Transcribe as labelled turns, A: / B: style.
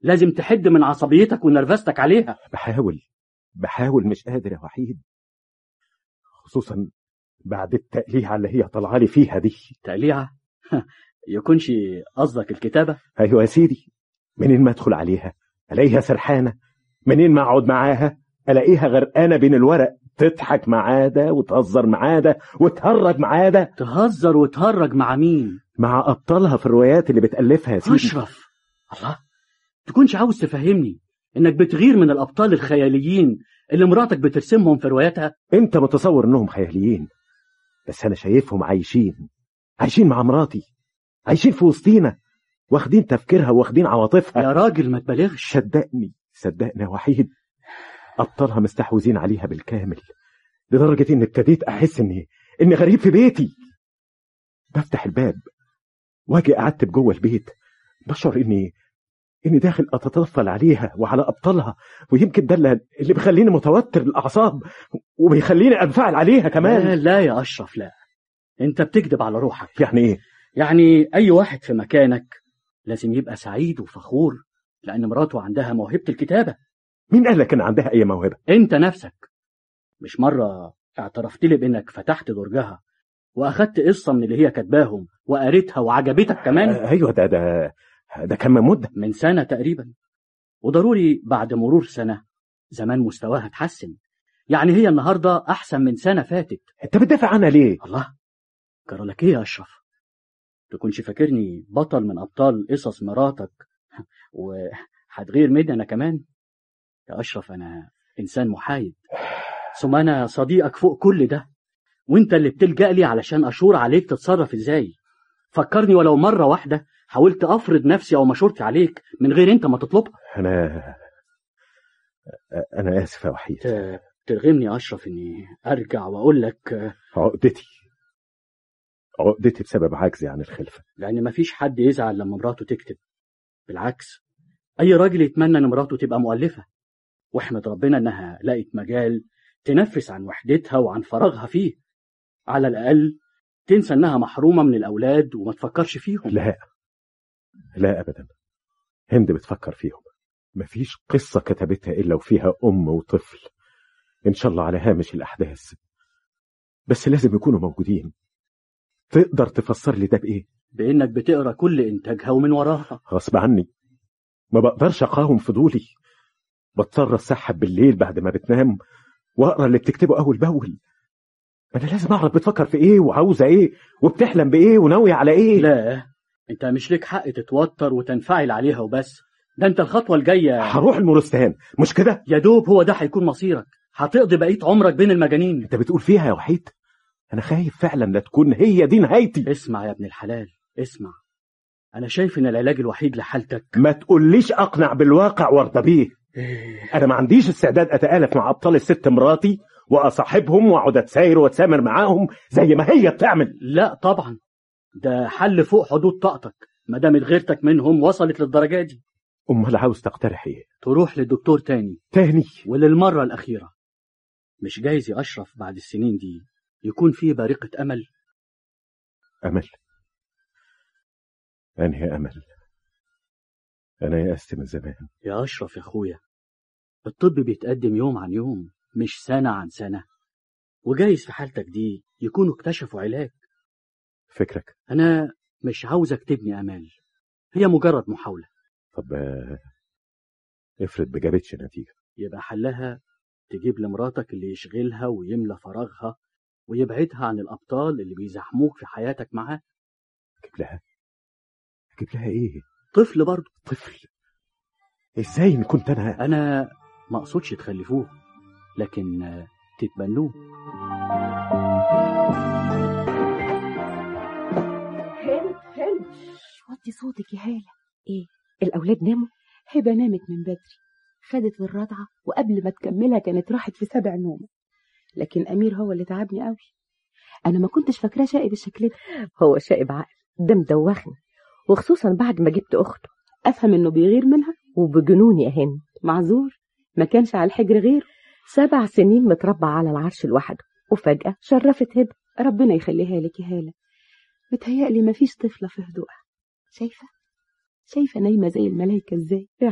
A: لازم تحد من عصبيتك ونرفزتك عليها
B: بحاول بحاول مش قادر يا وحيد خصوصا بعد التقليعة اللي هي طالعه لي فيها دي
A: تقليعة يكونش قصدك الكتابة
B: ايوه يا سيدي منين ما ادخل عليها الاقيها سرحانه منين ما اقعد معاها الاقيها غرقانه بين الورق تضحك معاه ده وتهزر معاه ده وتهرج معاه ده
A: تهزر وتهرج مع مين
B: مع ابطالها في الروايات اللي بتالفها يا سيدي
A: أشرف الله تكونش عاوز تفهمني إنك بتغير من الأبطال الخياليين اللي مراتك بترسمهم في رواياتها
B: انت متصور انهم خياليين بس انا شايفهم عايشين عايشين مع مراتي عايشين في وسطينا واخدين تفكيرها واخدين عواطفها
A: يا راجل ما تبالغش
B: صدقني صدقني يا وحيد ابطالها مستحوذين عليها بالكامل لدرجه اني ابتديت احس اني اني غريب في بيتي بفتح الباب واجي قعدت جوه البيت بشعر اني اني داخل اتطفل عليها وعلى ابطالها ويمكن ده اللي اللي بيخليني متوتر الاعصاب وبيخليني انفعل عليها
A: لا
B: كمان
A: لا يا أشرف لا أنت بتكذب على روحك
B: يعني ايه
A: يعني أي واحد في مكانك لازم يبقى سعيد وفخور لأن مراته عندها موهبة الكتابة
B: مين قال لك ان عندها اي موهبه
A: أنت نفسك مش مرة اعترفت لي بإنك فتحت درجها وأخدت قصة من اللي هي كاتباهم وقريتها وعجبتك كمان
B: آه، ايوه ده ده ده كان من مده
A: من سنة تقريبا وضروري بعد مرور سنة زمان مستواها اتحسن يعني هي النهاردة أحسن من سنة فاتت
B: انت بتدافع عنها ليه
A: الله جرى لك إيه يا أشرف تكونش فاكرني بطل من أبطال قصص مراتك وهتغير مني أنا كمان يا أشرف أنا إنسان محايد ثم أنا صديقك فوق كل ده وأنت اللي بتلجأ لي علشان أشور عليك تتصرف إزاي فكرني ولو مرة واحدة حاولت أفرض نفسي أو مشورتي عليك من غير أنت ما تطلبها
B: انا انا اسف يا وحيد
A: ت- ترغمني يا أشرف إني أرجع وأقول لك آه،
B: عقدتي عقدتي بسبب عجزي عن الخلفه
A: لأن مفيش حد يزعل لما مراته تكتب بالعكس أي راجل يتمنى إن مراته تبقى مؤلفة واحمد ربنا إنها لقت مجال تنفس عن وحدتها وعن فراغها فيه على الأقل تنسى إنها محرومة من الأولاد وما تفكرش فيهم
B: لا لا ابدا هند بتفكر فيهم مفيش قصه كتبتها الا وفيها ام وطفل ان شاء الله على هامش الاحداث بس لازم يكونوا موجودين تقدر تفسر لي ده بايه
A: بإنك بتقرأ كل إنتاجها ومن وراها
B: غصب عني ما بقدرش اقاوم فضولي بضطر اسحب بالليل بعد ما بتنام واقرا اللي بتكتبه اول باول انا لازم اعرف بتفكر في ايه وعاوزه ايه وبتحلم بايه وناويه على ايه
A: لا أنت مش ليك حق تتوتر وتنفعل عليها وبس ده أنت الخطوة الجاية
B: هروح المورستان مش كده
A: يا دوب هو ده هيكون مصيرك هتقضي بقية عمرك بين المجانين
B: انت بتقول فيها يا وحيد انا خايف فعلا لا تكون هي دي نهايتي
A: اسمع يا ابن الحلال اسمع أنا شايف إن العلاج الوحيد لحالتك
B: ما تقوليش اقنع بالواقع وارضى بيه
A: إيه،
B: انا ما عنديش استعداد اتالف مع ابطال الست مراتي واصاحبهم واقعد اتساير واتسامر معاهم زي ما هي بتعمل
A: لا طبعا ده حل فوق حدود طاقتك ما دام غيرتك منهم وصلت للدرجة دي
B: امال عاوز تقترح ايه
A: تروح للدكتور تاني
B: تاني
A: وللمرة الأخيرة مش جايز يا أشرف بعد السنين دي يكون فيه بارقة أمل
B: امل انهي امل انا يأست من زمان
A: يا أشرف يا أخويا الطب بيتقدم يوم عن يوم مش سنة عن سنة وجايز في حالتك دي يكونوا اكتشفوا علاج
B: فكرك
A: أنا مش عاوزك تبني أمال هي مجرد محاولة
B: طب آه، افرض ما جابتش نتيجه
A: يبقى حلها تجيب لمراتك اللي يشغلها ويملى فراغها ويبعدها عن الأبطال اللي بيزاحموك في حياتك معاه
B: اجيب لها اجيب لها ايه
A: طفل برضه
B: طفل ازاي ان كنت انا
A: أنا ما أقصدش تخلفوه لكن آه، تتبنوه
C: هند هند
D: وطي صوتك يا هالة ايه الأولاد ناموا
C: هبة نامت من بدري خدت الرضعة وقبل ما تكملها كانت راحت في سبع نوم لكن أمير هو اللي تعبني قوي أنا ما كنتش فاكراه شقي بالشكل ده
D: هو شائب عقل ده مدوخني وخصوصا بعد ما جبت أخته
C: أفهم إنه بيغير منها
D: وبجنون يا هند
C: معذور ما كانش على الحجر غير
D: سبع سنين متربع على العرش لوحده وفجأة شرفت هبة
C: ربنا يخليها لك يا هالة متهيألي ما فيش طفلة في هدوءها شايفة شايفة نايمة زي الملايكة ازاي